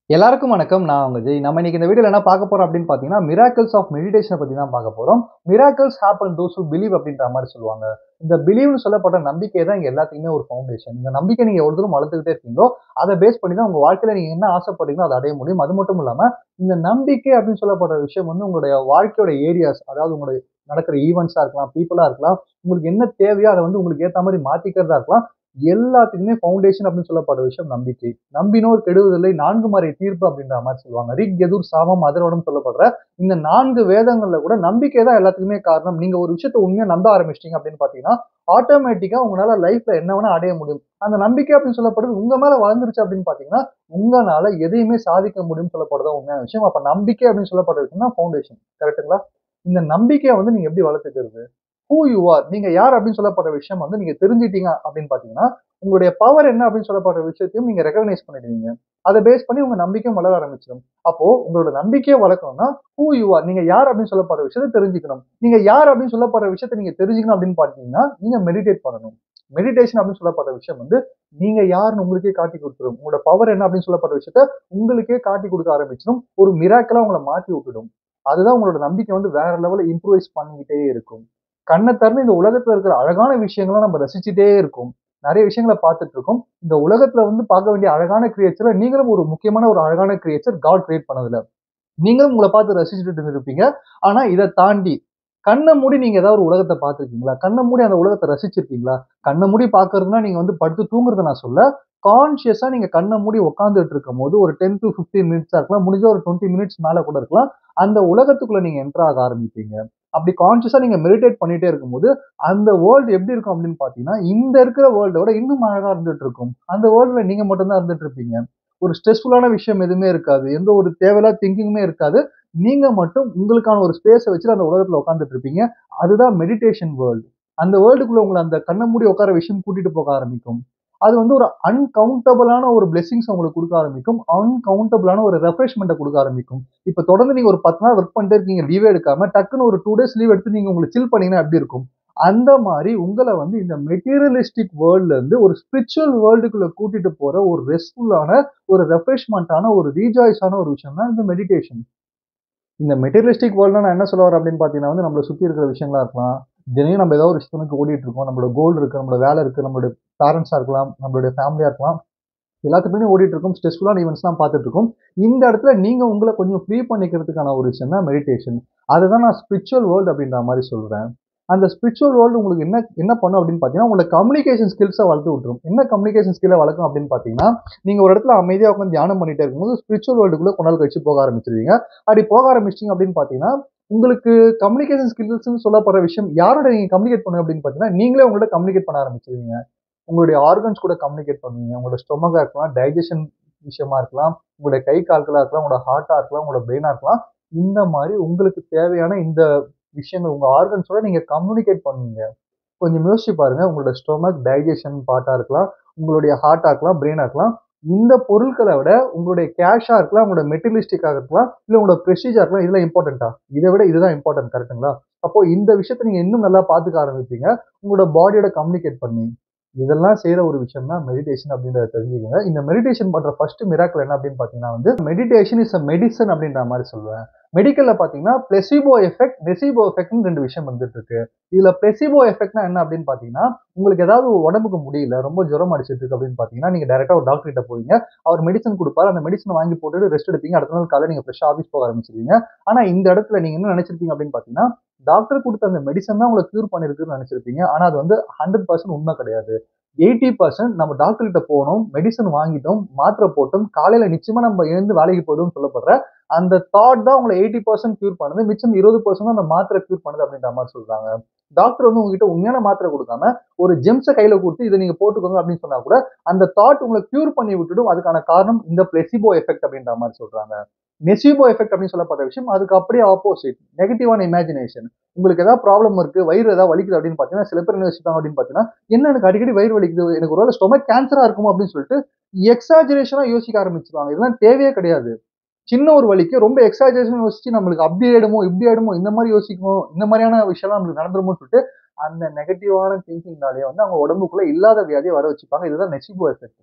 எல்லாருக்கும் வணக்கம் நான் உங்க ஜெய் நம்ம இன்னைக்கு இந்த வீடியோல என்ன பார்க்க போறோம் அப்படின்னு பாத்தீங்கன்னா மிராக்கிள்ஸ் ஆஃப் மெடிடேஷனை பத்தி தான் பார்க்க போறோம் miracles happen those who believe அப்படின்ற மாதிரி சொல்லுவாங்க இந்த பிலீவ்னு சொல்லப்பட்ட நம்பிக்கை தான் இங்க எல்லாத்துக்குமே ஒரு ஃபவுண்டேஷன் இந்த நம்பிக்கை நீங்க எவ்வளவு தூரம் வளர்த்துக்கிட்டே இருக்கீங்களோ அதை பேஸ் பண்ணி தான் உங்க வாழ்க்கையில நீங்க என்ன ஆசைப்படுறீங்களோ அதை அடைய முடியும் அது மட்டும் இல்லாம இந்த நம்பிக்கை அப்படின்னு சொல்லப்படுற விஷயம் வந்து உங்களுடைய வாழ்க்கையோட ஏரியாஸ் அதாவது உங்களுடைய நடக்கிற ஈவெண்ட்ஸா இருக்கலாம் பீப்புளா இருக்கலாம் உங்களுக்கு என்ன தேவையோ அதை வந்து உங்களுக்கு ஏத்த மாதிரி மாத்திக்கிறதா இருக்கலாம் எல்லாத்துக்குமே ஃபவுண்டேஷன் அப்படின்னு சொல்லப்படுற விஷயம் நம்பிக்கை நம்பினோர் கெடுவதில்லை நான்கு மறை தீர்ப்பு அப்படின்ற மாதிரி சொல்லுவாங்க ரிக் எதிர் சாமம் அதரோடம் சொல்லப்படுற இந்த நான்கு வேதங்கள்ல கூட நம்பிக்கை தான் எல்லாத்துக்குமே காரணம் நீங்க ஒரு விஷயத்த உண்மையா நம்ப ஆரம்பிச்சிட்டீங்க அப்படின்னு பாத்தீங்கன்னா ஆட்டோமேட்டிக்கா உங்களால லைஃப்ல என்ன வேணா அடைய முடியும் அந்த நம்பிக்கை அப்படின்னு சொல்லப்படுறது உங்க மேல வளர்ந்துருச்சு அப்படின்னு பாத்தீங்கன்னா உங்களால எதையுமே சாதிக்க முடியும்னு சொல்லப்படுறதா உண்மையான விஷயம் அப்ப நம்பிக்கை அப்படின்னு சொல்லப்படுற விஷயம் தான் ஃபவுண்டேஷன் கரெக்ட்டுங்களா இந்த நம்பிக்கையை வந்து நீங்க எப்படி வளர்த்துக்கிறது ஹூ யூ ஆர் நீங்க யார் அப்படின்னு சொல்லப்படுற விஷயம் வந்து நீங்க தெரிஞ்சிட்டீங்க அப்படின்னு பாத்தீங்கன்னா உங்களுடைய பவர் என்ன அப்படின்னு சொல்லப்படுற விஷயத்தையும் நீங்க ரெகக்னைஸ் பண்ணிடுவீங்க அதை பேஸ் பண்ணி உங்க நம்பிக்கையும் வளர ஆரம்பிச்சிடும் அப்போ உங்களோட நம்பிக்கையை வளர்க்கணும்னா ஹூ யூ ஆர் நீங்க யார் அப்படின்னு சொல்லப்படுற விஷயத்தை தெரிஞ்சுக்கணும் நீங்க யார் அப்படின்னு சொல்லப்படுற விஷயத்தை நீங்க தெரிஞ்சுக்கணும் அப்படின்னு பாத்தீங்கன்னா நீங்க மெடிடேட் பண்ணணும் மெடிடேஷன் அப்படின்னு சொல்லப்படுற விஷயம் வந்து நீங்க யாருன்னு உங்களுக்கே காட்டி கொடுத்துரும் உங்களோட பவர் என்ன அப்படின்னு சொல்லப்படுற விஷயத்த உங்களுக்கே காட்டி கொடுக்க ஆரம்பிச்சிடும் ஒரு மிராக்கலா உங்களை மாத்தி விட்டுடும் அதுதான் உங்களோட நம்பிக்கை வந்து வேற லெவலில் இம்ப்ரூவைஸ் பண்ணிக்கிட்டே இருக்கும் கண்ணை திறந்து இந்த உலகத்துல இருக்கிற அழகான விஷயங்களை நம்ம ரசிச்சுட்டே இருக்கோம் நிறைய விஷயங்களை பார்த்துட்டு இருக்கோம் இந்த உலகத்துல வந்து பார்க்க வேண்டிய அழகான கிரியேச்சரை நீங்களும் ஒரு முக்கியமான ஒரு அழகான கிரியேச்சர் காட் கிரியேட் பண்ணதுல நீங்களும் உங்களை பார்த்து ரசிச்சுட்டு இருப்பீங்க ஆனா இதை தாண்டி கண்ணை மூடி நீங்க ஏதாவது ஒரு உலகத்தை பார்த்துருக்கீங்களா கண்ணை மூடி அந்த உலகத்தை ரசிச்சிருக்கீங்களா கண்ணை மூடி பாக்குறதுனா நீங்க வந்து படுத்து தூங்குறத நான் சொல்ல கான்சியஸா நீங்க கண்ணை மூடி உட்காந்துட்டு இருக்கும் போது ஒரு டென் டு ஃபிஃப்டீன் மினிட்ஸா இருக்கலாம் முடிஞ்ச ஒரு டுவெண்ட்டி மினிட்ஸ் மேல கூட இருக்கலாம் அந்த உலகத்துக்குள்ள நீங்க என்டர் ஆக ஆரம்பிப்பீங்க அப்படி கான்சியஸா நீங்க மெடிடேட் பண்ணிட்டே இருக்கும்போது அந்த வேர்ல்டு எப்படி இருக்கும் அப்படின்னு பாத்தீங்கன்னா இந்த இருக்கிற வேர்ல்டை விட இன்னும் அழகா இருந்துட்டு இருக்கும் அந்த வேர்ல்டுல நீங்க மட்டும்தான் இருந்துட்டு இருப்பீங்க ஒரு ஸ்ட்ரெஸ்ஃபுல்லான விஷயம் எதுவுமே இருக்காது எந்த ஒரு தேவையில்லாத திங்கிங்குமே இருக்காது நீங்க மட்டும் உங்களுக்கான ஒரு ஸ்பேஸை வச்சுட்டு அந்த உலகத்துல உட்காந்துட்டு இருப்பீங்க அதுதான் மெடிடேஷன் வேர்ல்டு அந்த வேர்ல்டுக்குள்ள உங்களை அந்த கண்ணை மூடி உட்கார விஷயம் கூட்டிட்டு போக ஆரம்பிக்கும் அது வந்து ஒரு அன்கவுண்டபிளான ஒரு பிளெஸிங்ஸ் உங்களுக்கு கொடுக்க ஆரம்பிக்கும் அன்கவுண்டபிளான ஒரு ரெஃப்ரெஷ்மெண்ட்டை கொடுக்க ஆரம்பிக்கும் இப்போ தொடர்ந்து நீங்க ஒரு பத்து நாள் ஒர்க் பண்ணிட்டே இருக்கீங்க லீவே எடுக்காம டக்குன்னு ஒரு டூ டேஸ் லீவ் எடுத்து நீங்க உங்களுக்கு சில் பண்ணீங்கன்னா எப்படி இருக்கும் அந்த மாதிரி உங்களை வந்து இந்த மெட்டீரியலிஸ்டிக் வேர்ல்ட்ல இருந்து ஒரு ஸ்பிரிச்சுவல் வேர்ல்டுக்குள்ள கூட்டிட்டு போற ஒரு ரெஸ்ட்ஃபுல்லான ஒரு ரெஃப்ரெஷ்மெண்ட்டான ஒரு ரீஜாய்ஸான ஒரு விஷயம் தான் இந்த மெடிடேஷன் இந்த மெட்டீரியலிஸ்டிக் வேர்ல்ட்ல நான் என்ன சொல்ல வரேன் அப்படின்னு பார்த்தீங்கன்னா வந்து நம்மளை சுற்றி இருக்கிற விஷயங்களா இருக்கலாம் தினையும் நம்ம ஏதாவது ஒரு விஷயத்துக்கு ஓடிட்டு இருக்கோம் நம்மளோட கோல் இருக்கு நம்மளோட வேலை இருக்கு நம்மளுடைய பேரண்ட்ஸாக இருக்கலாம் நம்மளுடைய ஃபேமிலியாக இருக்கலாம் எல்லாத்துக்குமே ஓடிட்டு இருக்கும் ஸ்ட்ரெஸ்ஃபுல்லான ஈவெண்ட்ஸ் தான் பார்த்துட்டு இருக்கோம் இந்த இடத்துல நீங்க உங்களை கொஞ்சம் ஃப்ரீ பண்ணிக்கிறதுக்கான ஒரு விஷயம் தான் மெடிடேஷன் அதுதான் நான் ஸ்பிரிச்சுவல் வேர்ல்டு அப்படின்ற மாதிரி சொல்றேன் அந்த ஸ்பிரிச்சுவல் வேர்ல்டு உங்களுக்கு என்ன என்ன பண்ணும் அப்படின்னு பார்த்தீங்கன்னா உங்களோட கம்யூனிகேஷன் ஸ்கில்ஸை வளர்த்து விட்டுரும் என்ன கம்யூனிகேஷன் ஸ்கில்லை வளர்க்கும் அப்படின்னு பார்த்தீங்கன்னா நீங்கள் ஒரு இடத்துல அமைதியாக உட்காந்து தியானம் பண்ணிட்டே இருக்கும்போது ஸ்பிரிச்சுவல் வேர்ல்டுக்குள்ளே கொண்டாள் கழிச்சு போக ஆரம்பிச்சிருவீங்க அப்படி போக ஆரம்பிச்சிங்க அப்படின்னு பார்த்தீங்கன்னா உங்களுக்கு கம்யூனிகேஷன் ஸ்கில்ஸ்னு சொல்லப்படுற விஷயம் யாரோட நீங்கள் கம்யூனிகேட் பண்ணுங்க அப்படின்னு பார்த்தீங்கன்னா நீங்களே உங்களோட கம்யூனிகேட் பண்ண ஆரம்பிச்சிருவீங்க உங்களுடைய ஆர்கன்ஸ் கூட கம்யூனிகேட் பண்ணுவீங்க உங்களோட ஸ்டொமக்காக இருக்கலாம் டைஜஷன் விஷயமா இருக்கலாம் உங்களுடைய கை கால்களாக இருக்கலாம் உங்களோட ஹார்ட்டாக இருக்கலாம் உங்களோட பிரெயினாக இருக்கலாம் இந்த மாதிரி உங்களுக்கு தேவையான இந்த விஷயங்கள் உங்கள் ஆர்கன்ஸோட நீங்கள் கம்யூனிகேட் பண்ணுவீங்க கொஞ்சம் யோசிச்சு பாருங்க உங்களோட ஸ்டொமக் டைஜஷன் பார்ட்டாக இருக்கலாம் உங்களுடைய ஹார்ட்டாக இருக்கலாம் பிரெயினாக இருக்கலாம் இந்த பொருட்களை விட உங்களுடைய கேஷாக இருக்கலாம் உங்களோட மெட்டீரியலிஸ்டிக்காக இருக்கலாம் இல்லை உங்களோட ப்ரெஸ்டீஜாக இருக்கலாம் இதெல்லாம் இம்பார்ட்டண்ட்டா இதை விட இதுதான் இம்பார்ட்டன்ட் கரெக்ட்டுங்களா அப்போ இந்த விஷயத்தை நீங்கள் இன்னும் நல்லா பார்த்துக்க ஆரம்பிப்பீங்க உங்களோட பாடியோட கம்யூனிகேட் பண்ணி இதெல்லாம் செய்யற ஒரு விஷயம் தான் மெடிடேஷன் அப்படின்றத தெரிஞ்சுக்கோங்க இந்த மெடிடேஷன் பண்ற ஃபர்ஸ்ட் மிராக்கிள் என்ன அப்படின்னு பாத்தீங்கன்னா வந்து மெடிடேஷன் இஸ் அ மெடிசன் அப்படின்ற மாதிரி சொல்லுவேன் மெடிக்கல்ல பாத்தீங்கன்னா பிளெசிபோ எஃபெக்ட் நெசிபோ எஃபெக்ட்னு ரெண்டு விஷயம் வந்துட்டு இருக்கு இதுல பிளெசிபோ எஃபெக்ட்னா என்ன அப்படின்னு பாத்தீங்கன்னா உங்களுக்கு ஏதாவது உடம்புக்கு முடியல ரொம்ப ஜுரம் அடிச்சிட்டு இருக்கு அப்படின்னு பாத்தீங்கன்னா நீங்க டேரக்டா ஒரு டாக்டர் கிட்ட போவீங்க அவர் மெடிசன் கொடுப்பாரு அந்த மெடிசன் வாங்கி போட்டுட்டு ரெஸ்ட் எடுப்பீங்க அடுத்த நாள் காலையில் நீங்க ஃப்ரெஷ்ஷா ஆஃபீஸ் போக ஆரம்பிச்சிருவீங்க ஆனா இந்த இடத்துல நீங்க என்ன நினைச்சிருப்பீங்க அப்படின்னு பாத்தீங்கன்னா டாக்டர் கொடுத்த அந்த மெடிசன் தான் உங்களை கியூர் பண்ணிருக்குன்னு நினைச்சிருப்பீங்க ஆனா அது வந்து ஹண்ட்ரட் பர்சன்ட் உண்மை கிடையாது எயிட்டி பர்சன்ட் நம்ம டாக்டர் கிட்ட போனோம் மெடிசன் வாங்கிட்டோம் மாத்திரை போட்டோம் காலையில நிச்சயமா நம்ம எழுந்து வேலைக்கு போயிடும் சொல்லப்படுற அந்த தாட் தான் உங்களை எயிட்டி பர்சன்ட் கியூர் பண்ணுது மிச்சம் இருபது பர்சன்ட் அந்த மாத்திரை கியூர் பண்ணுது அப்படின்ற மாதிரி சொல்றாங்க டாக்டர் வந்து உங்ககிட்ட உண்மையான மாத்திரை கொடுக்காம ஒரு ஜெம்ஸை கையில கொடுத்து இதை நீங்க போட்டுக்கோங்க அப்படின்னு சொன்னா கூட அந்த தாட் உங்களை கியூர் பண்ணி விட்டுடும் அதுக்கான காரணம் இந்த பிளெசிபோ எஃபெக்ட் அப்படின்ற மாதிரி சொல்றாங்க நெசிபோ எஃபெக்ட் அப்படின்னு சொல்லப்பட்ட விஷயம் அதுக்கு அப்படியே ஆப்போசிட் நெகட்டிவான இமேஜினேஷன் உங்களுக்கு ஏதாவது ப்ராப்ளம் இருக்கு வயிறு ஏதாவது வலிக்குது அப்படின்னு பார்த்தீங்கன்னா சில பேர் என்ன யோசிப்பாங்க அப்படின்னு பார்த்தீங்கன்னா என்ன எனக்கு அடிக்கடி வயிறு வலிக்குது எனக்கு ஒரு ஸ்டொமக் கேன்சரா இருக்குமோ அப்படின்னு சொல்லிட்டு எக்ஸாஜரேஷனா யோசிக்க ஆரம்பிச்சிருவாங்க இதெல்லாம் தேவையே கிடையாது சின்ன ஒரு வலிக்கு ரொம்ப எக்ஸாஜரேஷன் யோசிச்சு நம்மளுக்கு அப்படி ஆயிடுமோ இப்படி ஆயிடுமோ இந்த மாதிரி யோசிக்கணும் இந்த மாதிரியான விஷயம்லாம் நம்மளுக்கு நடந்துருமோன்னு சொல்லிட்டு அந்த நெகட்டிவான திங்கிங்னாலேயே வந்து அவங்க உடம்புக்குள்ள இல்லாத வியாதியை வர வச்சுப்பாங்க இதுதான் நெசிபோ எஃபெக்ட்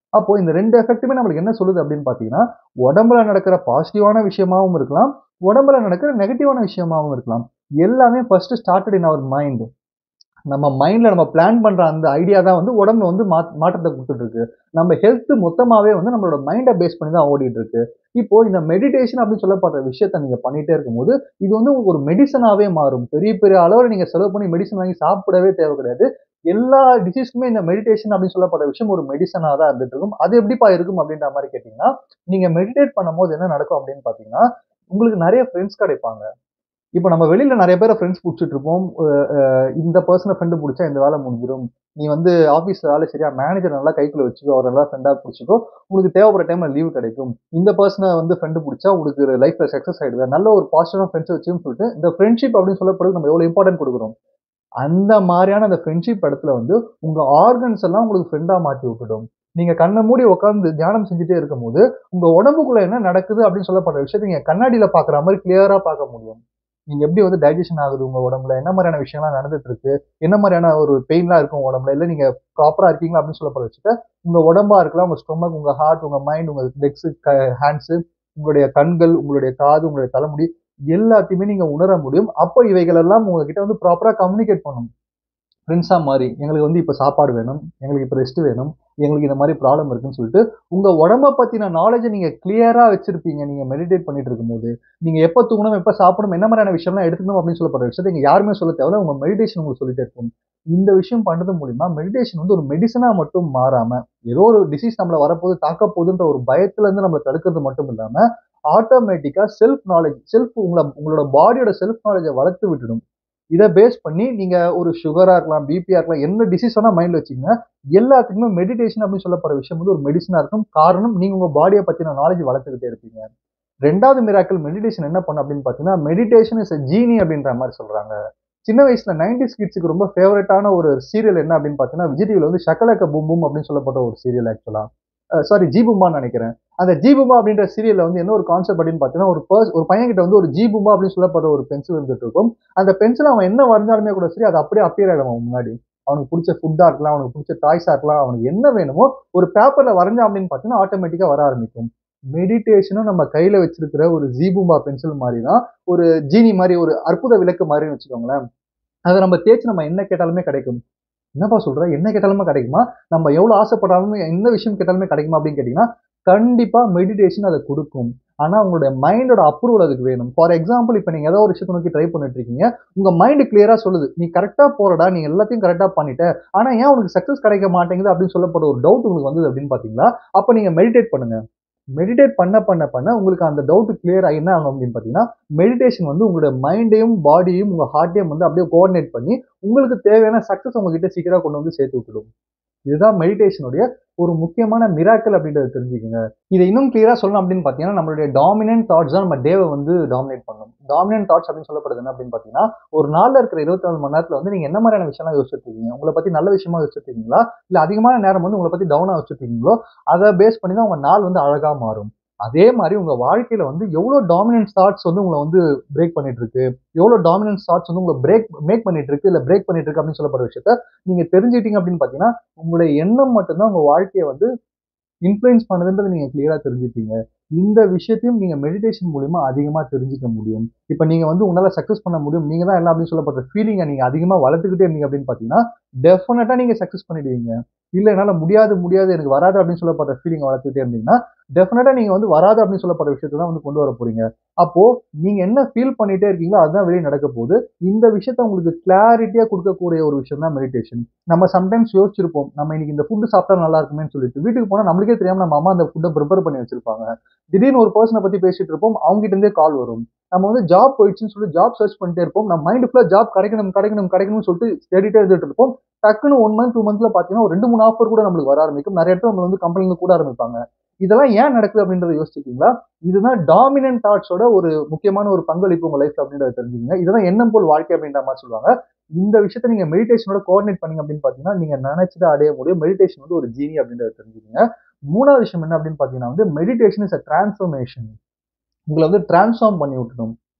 அப்போ இந்த ரெண்டு எஃபெக்ட்டுமே நம்மளுக்கு என்ன சொல்லுது அப்படின்னு பார்த்தீங்கன்னா உடம்புல நடக்கிற பாசிட்டிவான விஷயமாவும் இருக்கலாம் உடம்புல நடக்கிற நெகட்டிவான விஷயமாவும் இருக்கலாம் எல்லாமே first started in our mind நம்ம மைண்ட்ல நம்ம பிளான் பண்ற அந்த ஐடியா தான் வந்து உடம்புல வந்து மா மாற்றத்தை கொடுத்துட்டு இருக்கு நம்ம ஹெல்த் மொத்தமாவே வந்து நம்மளோட மைண்டை பேஸ் பண்ணி தான் ஓடிட்டு இருக்கு இப்போ இந்த மெடிடேஷன் அப்படின்னு சொல்லப்படுற விஷயத்த நீங்க பண்ணிட்டே இருக்கும்போது இது வந்து ஒரு மெடிசனாவே மாறும் பெரிய பெரிய அளவில் நீங்க செலவு பண்ணி மெடிசன் வாங்கி சாப்பிடவே தேவை கிடையாது எல்லா டிசீஸ்க்குமே இந்த மெடிடேஷன் அப்படின்னு சொல்லப்படுற விஷயம் ஒரு மெடிசனா தான் இருந்துட்டு இருக்கும் அது எப்படிப்பா இருக்கும் அப்படின்ற மாதிரி கேட்டீங்கன்னா நீங்க மெடிடேட் பண்ணும்போது என்ன நடக்கும் அப்படின்னு பாத்தீங்கன்னா உங்களுக்கு நிறைய ஃப்ரெண்ட்ஸ் கிடைப்பாங்க இப்போ நம்ம வெளியில நிறைய பேரை ஃப்ரெண்ட்ஸ் பிடிச்சிட்டு இருப்போம் அஹ் அஹ் இந்த பர்சனை ஃப்ரெண்டு பிடிச்சா இந்த வேலை முடிஞ்சிடும் நீ வந்து ஆஃபீஸ்ல வேலை சரியா மேனேஜர் நல்லா கைக்குள்ள வச்சுக்கோ அவர் நல்லா ஃப்ரெண்டா பிடிச்சிக்கோ உங்களுக்கு தேவைப்படுற டைம்ல லீவ் கிடைக்கும் இந்த பர்சனை வந்து ஃப்ரெண்டு பிடிச்சா உங்களுக்கு லைஃப்ல சக்ஸஸ் ஆயிடுவேன் நல்ல ஒரு பாசிட்டிவான ஃப்ரெண்ட்ஸ் வச்சுன்னு சொல்லிட்டு இந்த ஃப்ரெண்ட்ஷிப் அப்படின்னு சொல்லப்படுறது நம்ம எவ்வளவு இம்பார்ட்டன்ட் கொடுக்குறோம் அந்த மாதிரியான அந்த ஃப்ரெண்ட்ஷிப் இடத்துல வந்து உங்க ஆர்கன்ஸ் எல்லாம் உங்களுக்கு ஃப்ரெண்டா மாத்தி விட்டுடும் நீங்க கண்ணை மூடி உட்காந்து தியானம் செஞ்சுட்டே இருக்கும்போது உங்க உடம்புக்குள்ள என்ன நடக்குது அப்படின்னு சொல்லப்படுற விஷயத்தை நீங்க கண்ணாடியில பாக்குற மாதிரி கிளியரா பார்க்க முடியும் நீங்க எப்படி வந்து டைஜஷன் ஆகுது உங்க உடம்புல என்ன மாதிரியான விஷயம்லாம் நடந்துட்டு இருக்கு என்ன மாதிரியான ஒரு பெயின்லாம் இருக்கும் உங்க உடம்புல இல்ல நீங்க ப்ராப்பரா இருக்கீங்களா அப்படின்னு சொல்லப்படுற விஷயத்த உங்க உடம்பா இருக்கலாம் உங்க ஸ்டொமக் உங்க ஹார்ட் உங்க மைண்ட் உங்க லெக்ஸ் ஹேண்ட்ஸ் உங்களுடைய கண்கள் உங்களுடைய காது உங்களுடைய தலைமுடி எல்லாத்தையுமே நீங்க உணர முடியும் அப்போ இவைகள் எல்லாம் உங்ககிட்ட வந்து ப்ராப்பரா கம்யூனிகேட் பண்ணும் ஃப்ரெண்ட்ஸா மாறி எங்களுக்கு வந்து இப்போ சாப்பாடு வேணும் எங்களுக்கு இப்போ ரெஸ்ட் வேணும் எங்களுக்கு இந்த மாதிரி ப்ராப்ளம் இருக்குன்னு சொல்லிட்டு உங்க உடம்ப பத்தின நாலேஜை நீங்க கிளியரா வச்சிருப்பீங்க நீங்க மெடிடேட் பண்ணிட்டு இருக்கும்போது நீங்க எப்போ தூங்கணும் எப்போ சாப்பிடணும் என்ன மாதிரியான விஷயம்லாம் எடுத்துக்கணும் அப்படின்னு சொல்லப்படுற விஷயத்தை இங்க யாருமே சொல்ல தேவையில்ல உங்க மெடிடேஷன் உங்களுக்கு சொல்லிட்டே இருக்கும் இந்த விஷயம் பண்றது மூலியமா மெடிடேஷன் வந்து ஒரு மெடிசனா மட்டும் மாறாம ஏதோ ஒரு டிசீஸ் நம்மள வரப்போகுது தாக்க போகுதுன்ற ஒரு பயத்துல இருந்து நம்மளை தடுக்கிறது மட்டும் இல்லாம ஆட்டோமேட்டிக்கா செல்ஃப் நாலேஜ் செல்ஃப் உங்களை உங்களோட பாடியோட செல்ஃப் நாலேஜை வளர்த்து விட்டுடும் இதை பேஸ் பண்ணி நீங்க ஒரு சுகரா இருக்கலாம் பிபியா இருக்கலாம் என்ன டிசீஸ் வேணா மைண்ட்ல வச்சுங்க எல்லாத்துக்குமே மெடிடேஷன் அப்படின்னு சொல்லப்படுற விஷயம் வந்து ஒரு மெடிசனா இருக்கும் காரணம் நீங்க உங்க பாடியை பத்தின நாலேஜ் வளர்த்துக்கிட்டே இருப்பீங்க ரெண்டாவது மிராக்கல் மெடிடேஷன் என்ன பண்ணும் அப்படின்னு பாத்தீங்கன்னா மெடிடேஷன் இஸ் ஜீனி அப்படின்ற மாதிரி சொல்றாங்க சின்ன வயசுல நைன்டி கிட்ஸுக்கு ரொம்ப ஃபேவரட்டான ஒரு சீரியல் என்ன அப்படின்னு பாத்தீங்கன்னா விஜய் டிவில வந்து ஷக்கலக்க பூம் பூம் அப்படின்னு சொல்லப்பட்ட ஒரு சீரியல் ஆக்சுவலா சாரி ஜீபும்பான்னு நினைக்கிறேன் அந்த ஜீபுமா அப்படின்ற சீரியல்ல வந்து என்ன ஒரு கான்செப்ட் அப்படின்னு பாத்தீங்கன்னா ஒரு பர்ஸ் ஒரு பையன் கிட்ட வந்து ஒரு ஜீபுமா அப்படின்னு சொல்லப்படுற ஒரு பென்சில் இருந்துட்டு இருக்கும் அந்த பென்சில் அவன் என்ன வரைஞ்சாலுமே கூட சரி அது அப்படியே அப்பியர் ஆயிடும் அவன் முன்னாடி அவனுக்கு பிடிச்ச ஃபுட்டா இருக்கலாம் அவனுக்கு பிடிச்ச டாய்ஸா இருக்கலாம் அவனுக்கு என்ன வேணுமோ ஒரு பேப்பர்ல வரைஞ்சான் அப்படின்னு பாத்தீங்கன்னா ஆட்டோமேட்டிக்கா வர ஆரம்பிக்கும் மெடிடேஷனும் நம்ம கையில வச்சிருக்கிற ஒரு ஜீபும்பா பென்சில் மாதிரி தான் ஒரு ஜீனி மாதிரி ஒரு அற்புத விளக்கு மாதிரின்னு வச்சுக்கோங்களேன் அதை நம்ம தேய்ச்சி நம்ம என்ன கேட்டாலுமே கிடைக்கும் என்னப்பா சொல்ற என்ன கேட்டாலுமே கிடைக்குமா நம்ம எவ்வளவு ஆசைப்பட்டாலும் எந்த விஷயம் கேட்டாலுமே கிடைக்குமா அப்படின்னு கேட்டீங்கன்னா கண்டிப்பா மெடிடேஷன் அதை கொடுக்கும் ஆனா உங்களுடைய மைண்டோட அப்ரூவல் அதுக்கு வேணும் ஃபார் எக்ஸாம்பிள் இப்போ நீங்க ஏதோ ஒரு விஷயத்தை நோக்கி ட்ரை பண்ணிட்டு இருக்கீங்க உங்க மைண்ட் கிளியரா சொல்லுது நீ கரெக்டா போறடா நீ எல்லாத்தையும் கரெக்டா பண்ணிட்ட ஆனா ஏன் உனக்கு சக்சஸ் கிடைக்க மாட்டேங்குது அப்படின்னு சொல்லப்பட்ட ஒரு டவுட் உங்களுக்கு வந்தது அப்படின்னு பாத்தீங்களா அப்ப நீங்க மெடிடேட் பண்ணுங்க மெடிடேட் பண்ண பண்ண பண்ண உங்களுக்கு அந்த டவுட் கிளியர் ஆகி என்ன ஆகும் அப்படின்னு பார்த்தீங்கன்னா மெடிடேஷன் வந்து உங்களோட மைண்டையும் பாடியும் உங்க ஹார்ட்டையும் வந்து அப்படியே கோஆர்டினேட் பண்ணி உங்களுக்கு தேவையான சக்சஸ் உங்ககிட்ட சீக்கிரம் கொண்டு வந்து சேர்த்து விட்டுடும் இதுதான் மெடிடேஷனுடைய ஒரு முக்கியமான மிராக்கல் அப்படின்றத தெரிஞ்சுக்கோங்க இதை இன்னும் கிளியரா சொல்லணும் அப்படின்னு பார்த்தீங்கன்னா நம்மளுடைய டாமினன்ட் தாட்ஸ் தான் நம்ம டேவை வந்து டாமினேட் பண்ணும் டாமினன்ட் தாட்ஸ் அப்படின்னு சொல்லப்படுது என்ன அப்படின்னு பார்த்தீங்கன்னா ஒரு நாளில் இருக்கிற இருபத்தி நாலு மணி நேரத்தில் வந்து நீங்க என்ன மாதிரியான விஷயம்லாம் யோசிச்சிருக்கீங்க உங்களை பத்தி நல்ல விஷயமா யோசிச்சிருக்கீங்களா இல்லை அதிகமான நேரம் வந்து உங்களை பத்தி டவுனா வச்சிருக்கீங்களோ அதை பேஸ் பண்ணி தான் உங்க நாள் வந்து அழகா மாறும் அதே மாதிரி உங்க வாழ்க்கையில வந்து எவ்வளவு டாமினன்ட் தாட்ஸ் வந்து உங்களை வந்து பிரேக் பண்ணிட்டு இருக்கு எவ்வளவு டாமினன்ட் தாட்ஸ் வந்து உங்களை பிரேக் மேக் பண்ணிட்டு இருக்கு இல்ல பிரேக் பண்ணிட்டு இருக்கு அப்படின்னு சொல்லப்படுற விஷயத்த நீங்க தெரிஞ்சுக்கிட்டீங்க அப்படின்னு பாத்தீங்கன்னா உங்களுடைய எண்ணம் மட்டும்தான் உங்க வாழ்க்கையை வந்து இன்ஃப்ளூயன்ஸ் பண்ணுதுன்றது நீங்க கிளியரா தெரிஞ்சுப்பீங்க இந்த விஷயத்தையும் நீங்க மெடிடேஷன் மூலியமா அதிகமா தெரிஞ்சுக்க முடியும் இப்ப நீங்க வந்து உங்களால சக்சஸ் பண்ண முடியும் நீங்க தான் எல்லாம் அப்படின்னு சொல்லப்படுற ஃபீலிங்கை நீங்க அதிகமா வளர்த்துக்கிட்டே இருந்தீங்க அப்படின்னு பாத்தீங்கன்னா டெஃபினட்டா நீங்க சக்சஸ் பண்ணிடுவீங்க இல்ல என்னால முடியாது முடியாது எனக்கு வராது அப்படின்னு சொல்லப்படுற ஃபீலிங் வளர்த்துக்கிட்டே இருந்தீங்கன்னா டெஃபினட்டா நீங்க வந்து வராது அப்படின்னு சொல்லப்படுற விஷயத்தை தான் வந்து கொண்டு வர போறீங்க அப்போ நீங்க என்ன ஃபீல் பண்ணிட்டே இருக்கீங்களோ அதுதான் வெளியே நடக்க போகுது இந்த விஷயத்த உங்களுக்கு கிளாரிட்டியா கொடுக்கக்கூடிய ஒரு விஷயம் தான் மெடிடேஷன் நம்ம சம்டைம்ஸ் யோசிச்சிருப்போம் நம்ம இன்னைக்கு இந்த ஃபுட்டு சாப்பிட்டா நல்லா இருக்குமேன்னு சொல்லிட்டு வீட்டுக்கு போனா நம்மளுக்கே தெரியாம நம்ம அம்மா அந்த ஃபுட்டை ப்ரிப்பேர் பண்ணி வச்சிருப்பாங்க திடீர்னு ஒரு பர்சனை பத்தி பேசிட்டு இருப்போம் அவங்க கிட்ட இருந்தே கால் வரும் நம்ம வந்து ஜாப் போயிடுச்சுன்னு சொல்லி ஜாப் சர்ச் பண்ணிட்டே இருப்போம் நம்ம மைண்ட் ஃபுல்லா ஜாப் கிடைக்கணும் கிடைக்கணும் கிடைக்கணும்னு சொல்லிட்டு தேடிட்டே இருந்துட்டு இருப்போம் டக்குன்னு ஒன் மந்த் டூ மந்த்ல பாத்தீங்கன்னா ஒரு ரெண்டு மூணு ஆஃபர் கூட நம்மளுக்கு வர ஆரம்பிக்கும் நிறைய இடத்துல நம்ம வந்து கம்பெனில கூட ஆரம்பிப்பாங்க இதெல்லாம் ஏன் நடக்குது அப்படின்றத யோசிச்சிருக்கீங்களா இதுதான் டாமினன்ட் தாட்ஸோட ஒரு முக்கியமான ஒரு பங்களிப்பு உங்க லைஃப்ல அப்படின்றத தெரிஞ்சுக்கங்க இதுதான் எண்ணம் போல் வாழ்க்கை அப்படின்ற மாதிரி சொல்லுவாங்க இந்த விஷயத்த நீங்க மெடிடேஷனோட கோஆர்டினேட் பண்ணீங்க அப்படின்னு பாத்தீங்கன்னா நீங்க நினைச்சதை அடைய முடியும் மெடிடேஷன் வந்து ஒரு ஜீனி அப்படின்றத தெரிஞ்சுக்கங்க மூணாவது விஷயம் என்ன அப்படின்னு பாத்தீங்கன்னா வந்து மெடிடேஷன் இஸ் அ டிரான்ஸ்ஃபர்மேஷன் உங்களை வந்து டிரான்ஸ்ஃபார்ம் பண்ணி விட்டணும்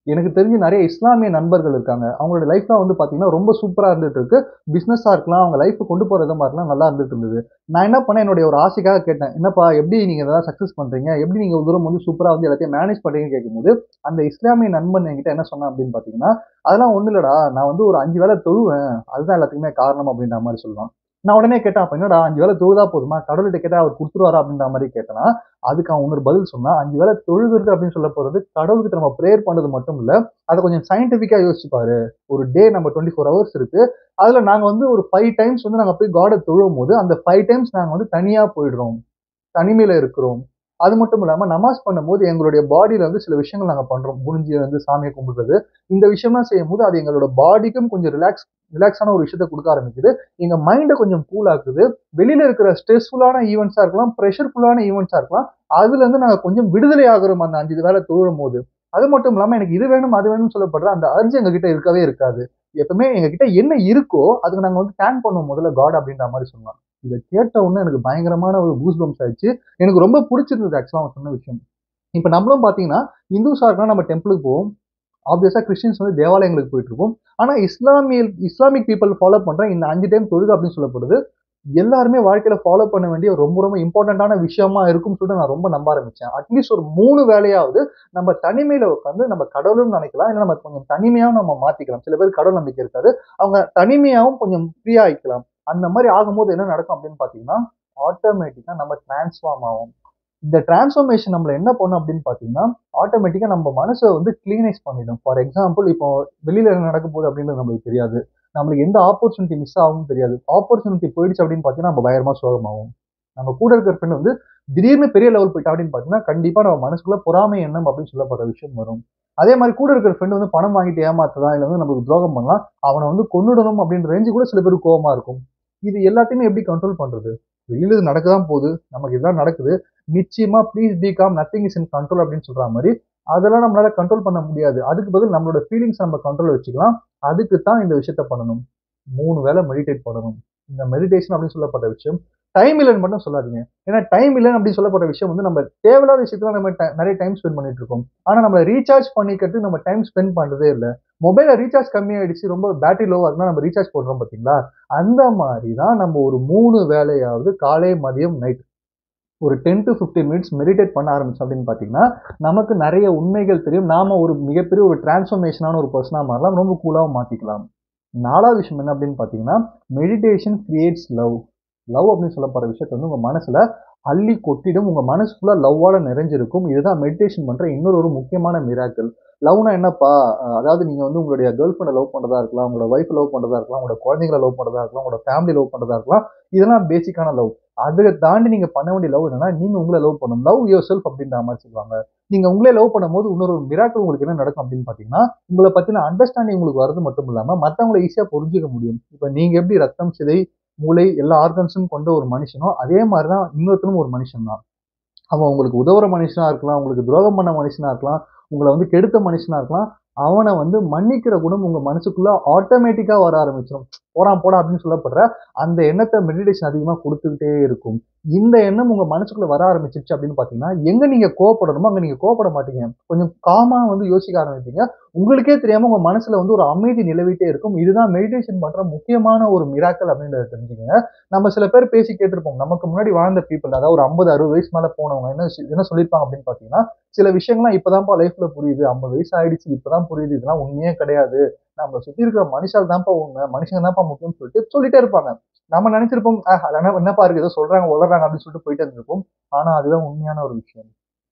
எனக்கு தெரிஞ்சு நிறைய இஸ்லாமிய நண்பர்கள் இருக்காங்க அவங்களோட லைஃப்லாம் வந்து பார்த்தீங்கன்னா ரொம்ப சூப்பராக இருந்துட்டு இருக்கு பிஸ்னஸாக இருக்கலாம் அவங்க லைஃப் கொண்டு போகிற விதமாக இருக்கலாம் நல்லா இருந்துட்டு இருந்தது நான் என்ன பண்ணேன் என்னுடைய ஒரு ஆசைக்காக கேட்டேன் என்னப்பா எப்படி நீங்கள் இதெல்லாம் சக்ஸஸ் பண்ணுறீங்க எப்படி நீங்கள் தூரம் வந்து சூப்பராக வந்து எல்லாத்தையும் மேனேஜ் பண்ணுறீங்கன்னு கேட்கும்போது அந்த இஸ்லாமிய நண்பன் என்கிட்ட என்ன சொன்னான் அப்படின்னு பார்த்தீங்கன்னா அதெல்லாம் ஒன்றும் இல்லடா நான் வந்து ஒரு அஞ்சு வேலை தொழுவேன் அதுதான் எல்லாத்துக்குமே காரணம் அப்படின்ற மாதிரி சொல்லுவான் நான் உடனே கேட்டேன் அப்ப என்னடா அஞ்சு வேலை தொழுதா போதுமா கடவுள்கிட்ட கேட்டா அவர் கொடுத்துருவாரா அப்படின்ற மாதிரி கேட்டனா அதுக்கு அவன் இன்னொரு பதில் சொன்னா அஞ்சு வேலை தொழுகிறது அப்படின்னு சொல்ல போறது கடவுள்கிட்ட நம்ம ப்ரேயர் பண்றது மட்டும் இல்ல அதை கொஞ்சம் சயின்டிஃபிக்கா யோசிச்சு பாரு ஒரு டே நம்ம டுவெண்ட்டி ஃபோர் ஹவர்ஸ் இருக்கு அதுல நாங்க வந்து ஒரு ஃபைவ் டைம்ஸ் வந்து நாங்க போய் காடை தொழும் போது அந்த ஃபைவ் டைம்ஸ் நாங்க வந்து தனியா போயிடுறோம் தனிமையில இருக்கிறோம் அது மட்டும் இல்லாம நமாஸ் பண்ணும்போது எங்களுடைய பாடியில வந்து சில விஷயங்கள் நாங்க பண்றோம் குனிஞ்சி வந்து சாமியை கும்பிடுறது இந்த விஷயம்லாம் செய்யும் போது அது எங்களோட பாடிக்கும் கொஞ்சம் ரிலாக்ஸ் ரிலாக்ஸான ஒரு விஷயத்த கொடுக்க ஆரம்பிக்குது எங்க மைண்டை கொஞ்சம் கூல் ஆக்குது வெளியில இருக்கிற ஸ்ட்ரெஸ்ஃபுல்லான ஈவெண்ட்ஸா இருக்கலாம் ப்ரெஷர்ஃபுல்லான ஈவெண்ட்ஸா இருக்கலாம் அதுல இருந்து நாங்க கொஞ்சம் விடுதலை ஆகுறோம் அந்த அஞ்சு வேலை தொழும் போது அது மட்டும் இல்லாம எனக்கு இது வேணும் அது வேணும்னு சொல்லப்படுற அந்த அர்ஜ் எங்க கிட்ட இருக்கவே இருக்காது எப்பவுமே எங்க கிட்ட என்ன இருக்கோ அதுக்கு நாங்க வந்து டேங்க் பண்ணுவோம் முதல்ல காட் அப்படின்ற மாதிரி சொன்னாங்க இதை கேட்ட உடனே எனக்கு பயங்கரமான ஒரு பூஸ் பம்ஸ் ஆயிடுச்சு எனக்கு ரொம்ப பிடிச்சிருந்தது ஆக்சுவலாக அவன் சொன்ன விஷயம் இப்போ நம்மளும் பார்த்தீங்கன்னா இந்துஸாக இருக்கலாம் நம்ம டெம்பிளுக்கு போவோம் ஆப்வியஸாக கிறிஸ்டின்ஸ் வந்து தேவாலயங்களுக்கு போயிட்டு இருப்போம் ஆனால் இஸ்லாமிய இஸ்லாமிக் பீப்புள் ஃபாலோ பண்ணுற இந்த அஞ்சு டைம் தொழுகு அப்படின்னு சொல்லப்படுது எல்லாருமே வாழ்க்கையில ஃபாலோ பண்ண வேண்டிய ரொம்ப ரொம்ப இம்பார்ட்டண்ட்டான விஷயமா இருக்கும்னு சொல்லிட்டு நான் ரொம்ப நம்ப ஆரம்பிச்சேன் அட்லீஸ்ட் ஒரு மூணு வேலையாவது நம்ம தனிமையில உட்காந்து நம்ம கடவுள்னு நினைக்கலாம் இல்லை நம்ம கொஞ்சம் தனிமையாகவும் நம்ம மாத்திக்கலாம் சில பேர் கடவுள் நம்பிக்கை இருக்காது அவங்க தனிமையாகவும் கொஞ்சம் ஃப்ரீயா ஆயிக்கலாம் அந்த மாதிரி ஆகும்போது என்ன நடக்கும் அப்படின்னு பார்த்தீங்கன்னா ஆட்டோமேட்டிக்காக நம்ம டிரான்ஸ்ஃபார்ம் ஆகும் இந்த டிரான்ஸ்ஃபர்மேஷன் நம்மள என்ன பண்ணும் அப்படின்னு பார்த்தீங்கன்னா ஆட்டோமேட்டிக்காக நம்ம மனசை வந்து கிளீனைஸ் பண்ணிடும் ஃபார் எக்ஸாம்பிள் இப்போ வெளியில என்ன நடக்க போகுது அப்படின்றது நம்மளுக்கு தெரியாது நம்மளுக்கு எந்த ஆப்பர்ச்சுனிட்டி மிஸ் ஆகும்னு தெரியாது ஆப்பர்ச்சுனிட்டி போயிடுச்சு அப்படின்னு பார்த்தீங்கன்னா நம்ம பயங்கரமா சோகமாகும் நம்ம கூட இருக்கிற ஃப்ரெண்ட் வந்து திடீர்னு பெரிய லெவல் போயிட்டா அப்படின்னு பார்த்தீங்கன்னா கண்டிப்பா நம்ம மனசுக்குள்ள பொறாமை எண்ணம் அப்படின்னு சொல்லப்படுற விஷயம் வரும் அதே மாதிரி கூட இருக்கிற ஃப்ரெண்ட் வந்து பணம் வாங்கிட்டு ஏமாத்தலாம் இல்லை வந்து நமக்கு துரோகம் பண்ணலாம் அவனை வந்து கொன்னுடணும் அப்படின்ற ரேஞ்சு கூட சில பேருக்கு கோவமா இருக்கும் இது எல்லாத்தையுமே எப்படி கண்ட்ரோல் பண்றது வெளியில இது நடக்கதான் போகுது நமக்கு இதெல்லாம் நடக்குது நிச்சயமா please be calm nothing is in control அப்படின்னு சொல்ற மாதிரி அதெல்லாம் நம்மளால கண்ட்ரோல் பண்ண முடியாது அதுக்கு பதில் நம்மளோட ஃபீலிங்ஸ் நம்ம கண்ட்ரோல் வச்சுக்கலாம் அதுக்கு தான் இந்த விஷயத்த பண்ணணும் மூணு வேளை மெடிடேட் பண்ணணும் இந்த மெடிடேஷன் அப்படின்னு சொல்லப்பட்ட விஷயம் டைம் இல்லைன்னு மட்டும் சொல்லாதீங்க ஏன்னா டைம் இல்லைன்னு அப்படின்னு சொல்லப்பட்ட விஷயம் வந்து நம்ம தேவையில்லாத விஷயத்துல நம்ம ti- நிறைய டைம் ஸ்பெண்ட் பண்ணிட்டு இருக்கோம் ஆனா நம்மள ரீசார்ஜ் பண்ணிக்கிறதுக்கு நம்ம டைம் ஸ்பெண்ட் பண்றதே இல்லை மொபைல ரீசார்ஜ் கம்மியாயிடுச்சு ரொம்ப பேட்டரி லோவா இருக்குன்னா நம்ம ரீசார்ஜ் பண்றோம் பாத்தீங்களா அந்த மாதிரி தான் நம்ம ஒரு மூணு வேலையாவது காலை மதியம் நைட் ஒரு ten to fifteen minutes meditate பண்ண ஆரம்பிச்சோம் அப்படின்னு பார்த்தீங்கன்னா நமக்கு நிறைய உண்மைகள் தெரியும் நாம ஒரு மிகப்பெரிய ஒரு டிரான்ஸ்ஃபர்மேஷனான ஒரு பர்சனாக மாறலாம் ரொம்ப கூலாகவும் மாற்றிக்கலாம் நாலாவது விஷயம் என்ன அப்படின்னு பார்த்தீங்கன்னா மெடிடேஷன் கிரியேட்ஸ் லவ் லவ் அப்படின்னு சொல்லப்படுற விஷயத்தை வந்து உங்கள் மனசில் அள்ளி கொட்டிடும் உங்கள் மனசு ஃபுல்லாக லவ்வால் நிறைஞ்சிருக்கும் இதுதான் மெடிடேஷன் பண்ணுற இன்னொரு ஒரு முக்கியமான மிராக்கள் லவ்னா என்னப்பா அஹ் அதாவது நீங்கள் வந்து உங்களுடைய கேர்ள் ஃப்ரெண்டை லவ் பண்ணுறதா இருக்கலாம் உங்களோட ஒய்ஃப் லவ் பண்ணுறதா இருக்கலாம் உங்களோட குழந்தைங்களை லவ் பண்ணுறதா இருக்கலாம் உங்களோட ஃபேமிலி லவ் பண்ணுறதா இருக்கலாம் இதெல்லாம் பேசிக்கான லவ் அதை தாண்டி நீங்கள் பண்ண வேண்டிய லவ் என்னன்னா நீங்கள் உங்களை லவ் பண்ணணும் லவ் யுவர் செல்ஃப் அப்படின்ற மாதிரி சொல்லுவாங்க நீங்கள் உங்களே லவ் பண்ணும்போது இன்னொரு மிராக்கள் உங்களுக்கு என்ன நடக்கும் அப்படின்னு பார்த்தீங்கன்னா உங்களை பற்றின அண்டர்ஸ்டாண்டிங் உங்களுக்கு வரது மட்டும் இல்லாமல் மற்றவங்களை ஈஸியாக புரிஞ்சுக்க முடியும் இப்போ நீங்கள் எப்படி ரத்தம் சிதை மூளை எல்லா ஆர்கன்ஸும் கொண்ட ஒரு மனுஷனோ அதே மாதிரி தான் இன்னொருத்தனும் ஒரு மனுஷன் தான் அவன் உங்களுக்கு உதவுற மனுஷனா இருக்கலாம் உங்களுக்கு துரோகம் பண்ண மனுஷனா இருக்கலாம் உங்களை வந்து கெடுத்த மனுஷனா இருக்கலாம் அவனை வந்து மன்னிக்கிற குணம் உங்க மனசுக்குள்ள ஆட்டோமேட்டிக்கா வர ஆரம்பிச்சிடும் போறான் போடா அப்படின்னு சொல்லப்படுற அந்த எண்ணத்தை மெடிடேஷன் அதிகமா கொடுத்துக்கிட்டே இருக்கும் இந்த எண்ணம் உங்க மனசுக்குள்ள வர ஆரம்பிச்சிருச்சு அப்படின்னு பாத்தீங்கன்னா எங்க நீங்க கோவப்படணுமோ அங்க நீங்க கோவப்பட மாட்டீங்க கொஞ்சம் காமா வந்து யோசிக்க ஆரம்பிப்பீங்க உங்களுக்கே தெரியாம உங்க மனசுல வந்து ஒரு அமைதி நிலவிட்டே இருக்கும் இதுதான் மெடிடேஷன் பண்ற முக்கியமான ஒரு மிராக்கள் அப்படின்றத தெரிஞ்சுக்கங்க நம்ம சில பேர் பேசி கேட்டிருப்போம் நமக்கு முன்னாடி வாழ்ந்த பீப்புள் அதாவது ஒரு ஐம்பது அறுபது வயசு மேல போனவங்க என்ன சி- என்ன சொல்லியிருப்பாங்க அப்படின்னு பாத்தீங்கன்னா சில விஷயங்கள்லாம் இப்பதான்ப்பா லைஃப்ல புரியுது ஐம்பது வயசு ஆயிடுச்சு இப்பதான் புரியுது இதெல்லாம் உண்மையே கிடையாது நம்மளை சுத்தி இருக்கிற மனுஷால் தான்ப்பா உண்மை மனுஷங்க தான்ப்பா முக்கியம்னு சொல்லிட்டு சொல்லிட்டே இருப்பாங்க நம்ம நினைச்சிருப்போம் "ஆஹ், அது என்ன என்னப்பா இருக்கு ஏதோ சொல்றாங்க உளறாங்க அப்படின்னு சொல்லிட்டு போயிட்டே இருந்திருப்போம் ஆனா அதுதான் உண்மையான ஒரு விஷயம்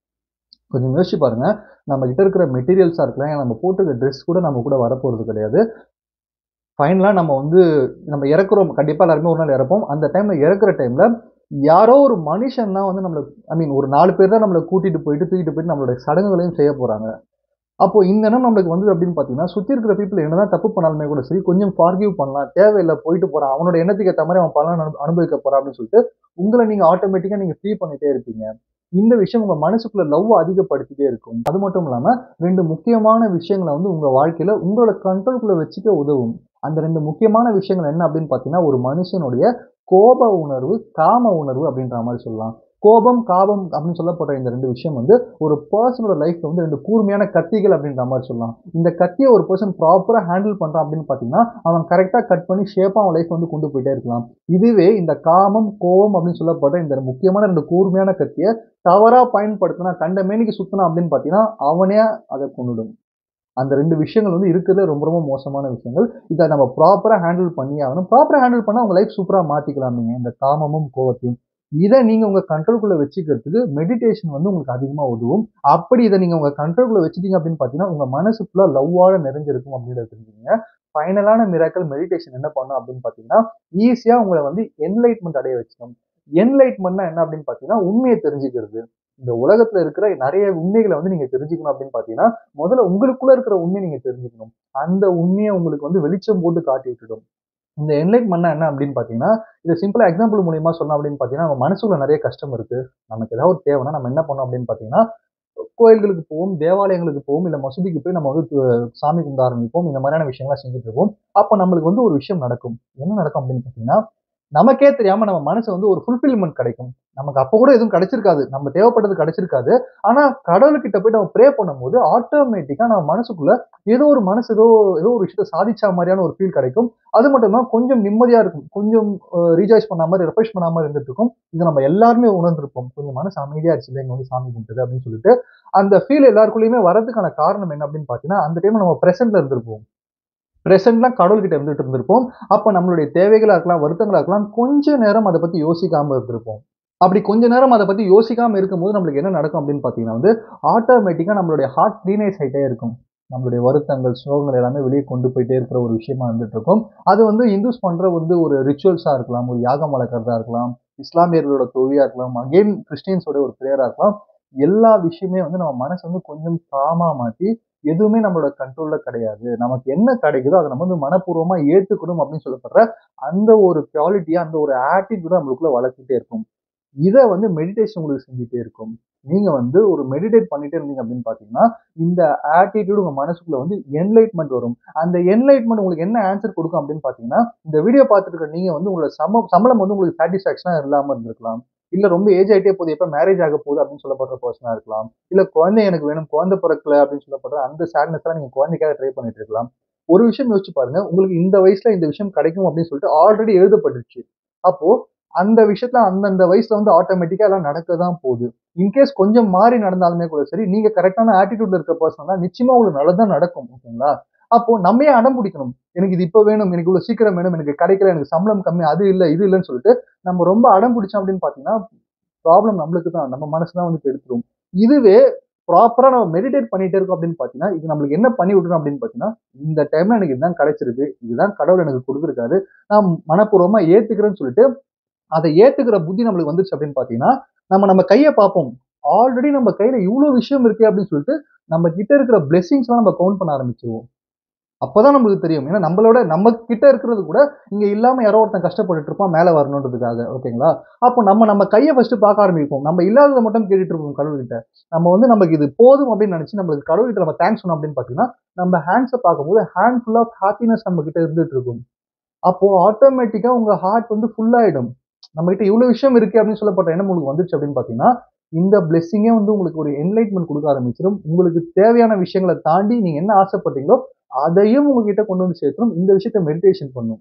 கொஞ்சம் யோசிச்சு பாருங்க நம்ம கிட்ட இருக்கிற மெட்டீரியல்ஸா இருக்கலாம் ஏன் நம்ம போட்டுருக்க ட்ரெஸ் கூட நம்ம கூட வரப்போறது கிடையாது ஃபைனலாக நம்ம வந்து நம்ம இறக்குறோம் கண்டிப்பாக எல்லாருமே ஒரு நாள் இறப்போம் அந்த டைமில் இறக்குற டைமில் யாரோ ஒரு மனுஷன் தான் வந்து நம்மளை ஐ மீன் ஒரு நாலு பேர் தான் நம்மளை கூட்டிட்டு போயிட்டு தூக்கிட்டு போயிட்டு நம்மளோட சடங்குகளையும் செய்ய போறாங்க அப்போ இந்த எண்ணம் நம்மளுக்கு வந்து அப்படின்னு பார்த்தீங்கன்னா சுற்றி இருக்கிற பீப்புள் என்னதான் தப்பு பண்ணாலுமே கூட சரி கொஞ்சம் ஃபார்கிவ் பண்ணலாம் தேவையில்லை போயிட்டு போறான் அவனோட எண்ணத்துக்கு ஏற்ற மாதிரி அவன் பலன் அனு- அனுபவிக்க போறான் அப்படின்னு சொல்லிட்டு உங்களை நீங்க ஆட்டோமேட்டிக்கா நீங்க ஃப்ரீ பண்ணிட்டே இருப்பீங்க இந்த விஷயம் உங்க மனசுக்குள்ள லவ் அதிகப்படுத்திட்டே இருக்கும் அது மட்டும் இல்லாம ரெண்டு முக்கியமான விஷயங்களை வந்து உங்க வாழ்க்கையில உங்களோட கண்ட்ரோல்குள்ள வச்சுக்க உதவும் அந்த ரெண்டு முக்கியமான விஷயங்கள் என்ன அப்படின்னு பார்த்தீங்கன்னா ஒரு மனுஷனுடைய கோப உணர்வு காம உணர்வு அப்படின்ற மாதிரி சொல்லலாம் கோபம் காபம் அப்படின்னு சொல்லப்படுற இந்த ரெண்டு விஷயம் வந்து ஒரு பர்சனோட லைஃப்ல வந்து ரெண்டு கூர்மையான கத்திகள் அப்படின்ற மாதிரி சொல்லலாம் இந்த கத்தியை ஒரு பர்சன் ப்ராப்பரா ஹேண்டில் பண்றான் அப்படின்னு பாத்தீங்கன்னா அவன் கரெக்டா கட் பண்ணி ஷேப்பா அவன் லைஃப் வந்து கொண்டு போயிட்டே இருக்கலாம் இதுவே இந்த காமம் கோபம் அப்படின்னு சொல்லப்படுற இந்த முக்கியமான ரெண்டு கூர்மையான கத்தியை தவறா பயன்படுத்தினா கண்ட மேனிக்கு சுத்தினா அப்படின்னு பாத்தீங்கன்னா அவனே அதை கொண்டுடும் அந்த ரெண்டு விஷயங்கள் வந்து இருக்கிறதுல ரொம்ப ரொம்ப மோசமான விஷயங்கள் இதை நம்ம ப்ராப்பரா ஹேண்டில் பண்ணி ஆகணும் ப்ராப்பரா ஹேண்டில் பண்ணா உங்க லைஃப் சூப்பரா மாத்திக்கலாம் நீங்க இந்த காமமும் கோவத்தையும் இதை நீங்க உங்க கண்ட்ரோல்குள்ள வச்சுக்கிறதுக்கு மெடிடேஷன் வந்து உங்களுக்கு அதிகமா உதவும் அப்படி இதை நீங்க உங்க கண்ட்ரோல்குள்ள வச்சுட்டீங்க அப்படின்னு பாத்தீங்கன்னா உங்க மனசு ஃபுல்லா லவ்வாட நிறைஞ்சிருக்கும் அப்படின்றத தெரிஞ்சுங்க ஃபைனலான மிராக்கல் மெடிடேஷன் என்ன பண்ணும் அப்படின்னு பாத்தீங்கன்னா ஈஸியா உங்களை வந்து என்லைட்மெண்ட் அடைய வச்சிடும் என்லைட்மெண்ட்னா என்ன அப்படின்னு பாத்தீங்கன்னா உண்மையை தெரிஞ்சுக்கிறது இந்த உலகத்துல இருக்கிற நிறைய உண்மைகளை வந்து நீங்க தெரிஞ்சுக்கணும் அப்படின்னு பாத்தீங்கன்னா முதல்ல உங்களுக்குள்ள இருக்கிற உண்மையை நீங்க தெரிஞ்சுக்கணும் அந்த உண்மையை உங்களுக்கு வந்து வெளிச்சம் போட்டு காட்டி விட்டுடும் இந்த என்லைட்மெண்ட் என்ன அப்படின்னு பாத்தீங்கன்னா இதை சிம்பிளா எக்ஸாம்பிள் மூலியமா சொன்னோம் அப்படின்னு பாத்தீங்கன்னா நம்ம மனசுக்குள்ள நிறைய கஷ்டம் இருக்கு நமக்கு ஏதாவது ஒரு தேவைன்னா நம்ம என்ன பண்ணோம் அப்படின்னு பாத்தீங்கன்னா கோயில்களுக்கு போவோம் தேவாலயங்களுக்கு போவோம் இல்ல மசூதிக்கு போய் நம்ம வந்து து- சாமி கும்பிட ஆரம்பிப்போம் இந்த மாதிரியான விஷயங்கள்லாம் செஞ்சுட்டு இருப்போம் அப்ப நம்மளுக்கு வந்து ஒரு விஷயம் நடக்கும் என்ன நடக்கும் அப்படின்னு பாத்தீங்கன்னா நமக்கே தெரியாம நம்ம மனசு வந்து ஒரு ஃபுல்ஃபில்மெண்ட் கிடைக்கும் நமக்கு அப்போ கூட எதுவும் கிடைச்சிருக்காது நம்ம தேவைப்பட்டது கிடைச்சிருக்காது ஆனா கடவுள்கிட்ட போய் நம்ம ப்ரே பண்ணும்போது ஆட்டோமேட்டிக்கா நம்ம மனசுக்குள்ள ஏதோ ஒரு மனசு ஏதோ ஏதோ ஒரு விஷயத்த சாதிச்ச மாதிரியான ஒரு ஃபீல் கிடைக்கும் அது மட்டும் இல்லாம கொஞ்சம் நிம்மதியா இருக்கும் கொஞ்சம் ரீசார்ஜ் பண்ண மாதிரி ரெஃப்ரெஷ் பண்ண மாதிரி இருந்துட்டு இருக்கும் இது நம்ம எல்லாருமே உணர்ந்திருப்போம் கொஞ்சம் மனசு அமைதியா இருச்சு இங்க வந்து சாமி கும்பிட்டது அப்படின்னு சொல்லிட்டு அந்த ஃபீல் எல்லாருக்குள்ளயுமே வரதுக்கான காரணம் என்ன அப்படின்னு பாத்தீங்கன்னா அந்த டைம் நம்ம பிரசன்ட்ல இருந்திருப்போம் பிரசன்ட்லாம் கடவுள்கிட்ட இருந்துட்டு இருந்திருப்போம் அப்ப நம்மளுடைய தேவைகளா இருக்கலாம் வருத்தங்களா இருக்கலாம் கொஞ்ச நேரம் அதை பத்தி யோசிக்காம இருந்திருப்போம் அப்படி கொஞ்ச நேரம் அதை பத்தி யோசிக்காம இருக்கும்போது நம்மளுக்கு என்ன நடக்கும் அப்படின்னு பாத்தீங்கன்னா வந்து ஆட்டோமேட்டிக்கா நம்மளுடைய ஹார்ட் க்ளீனைஸ் ஆயிட்டே இருக்கும் நம்மளுடைய வருத்தங்கள் சோகங்கள் எல்லாமே வெளியே கொண்டு போயிட்டே இருக்கிற ஒரு விஷயமா இருந்துட்டு இருக்கும் அது வந்து இந்துஸ் பண்ற வந்து ஒரு ரிச்சுவல்ஸா இருக்கலாம் ஒரு யாகம் வளர்க்கறதா இருக்கலாம் இஸ்லாமியர்களோட தொழிலா இருக்கலாம் அகெயின் கிறிஸ்டியன்ஸோட ஒரு பிரேயரா இருக்கலாம் எல்லா விஷயமே வந்து நம்ம மனசு வந்து கொஞ்சம் காமா மாத்தி எதுவுமே நம்மளோட கண்ட்ரோல்ல கிடையாது நமக்கு என்ன கிடைக்குதோ அதை நம்ம வந்து மனப்பூர்வமா ஏத்துக்கணும் அப்படின்னு சொல்லப்படுற அந்த ஒரு குவாலிட்டியா அந்த ஒரு ஆட்டிடியூட நம்மளுக்குள்ள வளர்த்துட்டே இருக்கும் இதை வந்து மெடிடேஷன் உங்களுக்கு செஞ்சுட்டே இருக்கும் நீங்க வந்து ஒரு மெடிடேட் பண்ணிட்டே இருந்தீங்க அப்படின்னு பாத்தீங்கன்னா இந்த ஆட்டிடியூட் உங்க மனசுக்குள்ள வந்து என்லைட்மெண்ட் வரும் அந்த என்லைட்மெண்ட் உங்களுக்கு என்ன ஆன்சர் கொடுக்கும் அப்படின்னு பாத்தீங்கன்னா இந்த வீடியோ பார்த்துட்டு இருக்க நீங்க வந்து உங்களோட சம சம்பளம் வந்து உங்களுக்கு சாட்டிஸ்பாக்சனா இல்லாம இருந்திருக்கலாம் இல்ல ரொம்ப ஏஜ் ஆயிட்டே போகுது எப்ப மேரேஜ் ஆக போகுது அப்படின்னு சொல்லப்படுற பர்சனா இருக்கலாம் இல்ல குழந்தை எனக்கு வேணும் குழந்தை பிறக்கல அப்படின்னு சொல்லப்படுற அந்த சேட்னஸ் நீங்க குழந்தைக்காக ட்ரை பண்ணிட்டு இருக்கலாம் ஒரு விஷயம் யோசிச்சு பாருங்க உங்களுக்கு இந்த வயசுல இந்த விஷயம் கிடைக்கும் அப்படின்னு சொல்லிட்டு ஆல்ரெடி எழுதப்பட்டுருச்சு அப்போ அந்த விஷயத்துல அந்தந்த வயசுல வந்து ஆட்டோமேட்டிக்கா எல்லாம் நடக்க தான் போகுது இன்கேஸ் கொஞ்சம் மாறி நடந்தாலுமே கூட சரி நீங்க கரெக்டான ஆட்டிடியூட்ல இருக்க பர்சன் தான் நிச்சயமா உங்களுக்கு நல்லதா நடக்கும் ஓகேங்களா அப்போ நம்மே அடம் பிடிக்கணும் எனக்கு இது இப்ப வேணும் எனக்கு இவ்வளவு சீக்கிரம் வேணும் எனக்கு கிடைக்கல எனக்கு சம்பளம் கம்மி அது இல்லை இது இல்லைன்னு சொல்லிட்டு நம்ம ரொம்ப அடம் பிடிச்சோம் அப்படின்னு பாத்தீங்கன்னா ப்ராப்ளம் நம்மளுக்கு தான் நம்ம மனசு தான் வந்து கெடுத்துரும் இதுவே ப்ராப்பரா நம்ம மெடிடேட் பண்ணிட்டே இருக்கோம் அப்படின்னு பாத்தீங்கன்னா இது நம்மளுக்கு என்ன பண்ணி விட்டுரும் அப்படின்னு பாத்தீங்கன்னா இந்த டைம்ல எனக்கு இதுதான் கிடைச்சிருக்கு இதுதான் கடவுள் எனக்கு கொடுத்துருக்காரு நான் மனப்பூர்வமா ஏத்துக்கிறேன்னு சொல்லிட்டு அதை ஏத்துக்கிற புத்தி நம்மளுக்கு வந்துச்சு அப்படின்னு பாத்தீங்கன்னா நம்ம நம்ம கையை பார்ப்போம் ஆல்ரெடி நம்ம கையில இவ்வளவு விஷயம் இருக்கு அப்படின்னு சொல்லிட்டு நம்ம கிட்ட இருக்கிற பிளெஸிங்ஸ் எல்லாம் நம்ம கவுண்ட் பண்ண ஆரம்பிச்சிருவோம் அப்பதான் நம்மளுக்கு தெரியும் ஏன்னா நம்மளோட நம்ம கிட்ட இருக்கிறது கூட இங்க இல்லாம யாரோ ஒருத்தன் கஷ்டப்பட்டுட்டு இருப்பான் மேல வரணுன்றதுக்காக ஓகேங்களா அப்போ நம்ம நம்ம கையை ஃபர்ஸ்ட் பார்க்க ஆரம்பிப்போம் நம்ம இல்லாததை மட்டும் கேட்டுட்டு இருப்போம் கடவுள்கிட்ட நம்ம வந்து நமக்கு இது போதும் அப்படின்னு நினைச்சு நம்மளுக்கு கடவுள்கிட்ட நம்ம தேங்க்ஸ் சொன்னோம் அப்படின்னு பாத்தீங்கன்னா நம்ம ஹேண்ட்ஸை பார்க்கும்போது ஹேண்ட் ஃபுல் ஆஃப் ஹாப்பினஸ் நம்ம கிட்ட இருந்துட்டு இருக்கும் அப்போ ஆட்டோமேட்டிக்கா உங்க ஹார்ட் வந்து ஃபுல் ஆயிடும் நம்ம கிட்ட இவ்வளவு விஷயம் இருக்கு அப்படின்னு சொல்லப்பட்ட எண்ணம் உங்களுக்கு வந்துச்சு அப்படின்னு பாத்தீங்கன்னா இந்த பிளெஸ்ஸிங்கே வந்து உங்களுக்கு ஒரு என்லைட்மெண்ட் கொடுக்க ஆரம்பிச்சிடும் உங்களுக்கு தேவையான விஷயங்களை தாண்டி நீங்க என்ன ஆசைப்பட்டீங்களோ அதையும் உங்ககிட்ட கொண்டு வந்து சேர்த்துரும் இந்த விஷயத்த மெடிடேஷன் பண்ணும்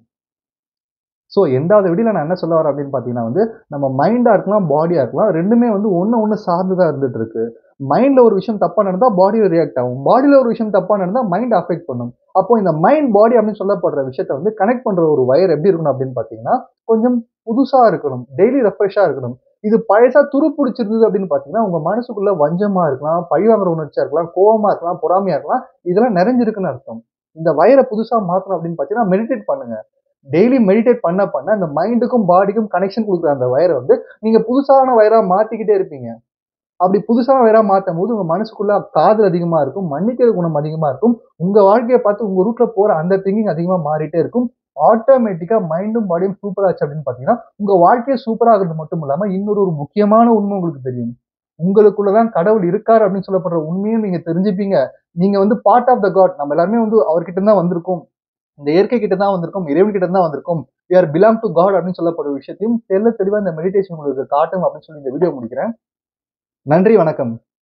ஸோ எண்டாவது வீடியோல நான் என்ன சொல்ல வரேன் அப்படின்னு பார்த்தீங்கன்னா வந்து நம்ம மைண்டா இருக்கலாம் பாடியா இருக்கலாம் ரெண்டுமே வந்து ஒன்று ஒன்று சார்ந்து தான் இருந்துட்டு இருக்கு மைண்ட்ல ஒரு விஷயம் தப்பா நடந்தா பாடியில ரியாக்ட் ஆகும் பாடியில ஒரு விஷயம் தப்பா நடந்தா மைண்ட் அஃபெக்ட் பண்ணும் அப்போ இந்த மைண்ட் பாடி அப்படின்னு சொல்லப்படுற விஷயத்த வந்து கனெக்ட் பண்ற ஒரு வயர் எப்படி இருக்கணும் அப்படின்னு பார்த்தீங்கன்னா கொஞ்சம் புதுசா இருக்கணும் டெய்லி ரெஃப்ரெஷ்ஷா இருக்கணும் இது பழசா துரு பிடிச்சிருந்தது அப்படின்னு பார்த்தீங்கன்னா உங்க மனசுக்குள்ள வஞ்சமா இருக்கலாம் பழிவாங்குற உணர்ச்சியா இருக்கலாம் கோவமா இருக்கலாம் பொறாமையா இருக்கலாம் இதெல்லாம் நிறைஞ்சிருக்குன்னு அர்த்தம் இந்த வயரை புதுசா மாத்தணும் அப்படின்னு பார்த்தீங்கன்னா மெடிடேட் பண்ணுங்க டெய்லி மெடிடேட் பண்ண பண்ண அந்த மைண்டுக்கும் பாடிக்கும் கனெக்ஷன் கொடுக்குற அந்த வயரை வந்து நீங்க புதுசான வயரா மாத்திக்கிட்டே இருப்பீங்க அப்படி புதுசான வயரா மாற்றும் போது உங்க மனசுக்குள்ள காதல் அதிகமா இருக்கும் மன்னிக்கிற குணம் அதிகமா இருக்கும் உங்க வாழ்க்கையை பார்த்து உங்க ரூட்ல போற அந்த திங்கிங் அதிகமா மாறிட்டே இருக்கும் ஆட்டோமேட்டிக்கா மைண்டும் பாடியும் சூப்பர் ஆச்சு அப்படின்னு பாத்தீங்கன்னா உங்க வாழ்க்கையை சூப்பரா ஆகுறது மட்டும் இல்லாம இன்னொரு ஒரு முக்கியமான உண்மை உங்களுக்கு தெரியும் உங்களுக்குள்ளதான் கடவுள் இருக்காரு அப்படின்னு சொல்லப்படுற உண்மையும் நீங்க தெரிஞ்சுப்பீங்க நீங்க வந்து பார்ட் ஆஃப் த காட் நம்ம எல்லாருமே வந்து அவர்கிட்ட தான் வந்திருக்கோம் இந்த இயற்கை கிட்ட தான் வந்திருக்கும் இறைவன் கிட்ட தான் வந்திருக்கும் we are belong to God அப்படின்னு சொல்லப்படுற விஷயத்தையும் தெல்ல தெளிவா இந்த மெடிடேஷன் உங்களுக்கு காட்டும் அப்படின்னு சொல்லி இந்த வீடியோ முடிக்கிறேன் நன்றி வணக்கம்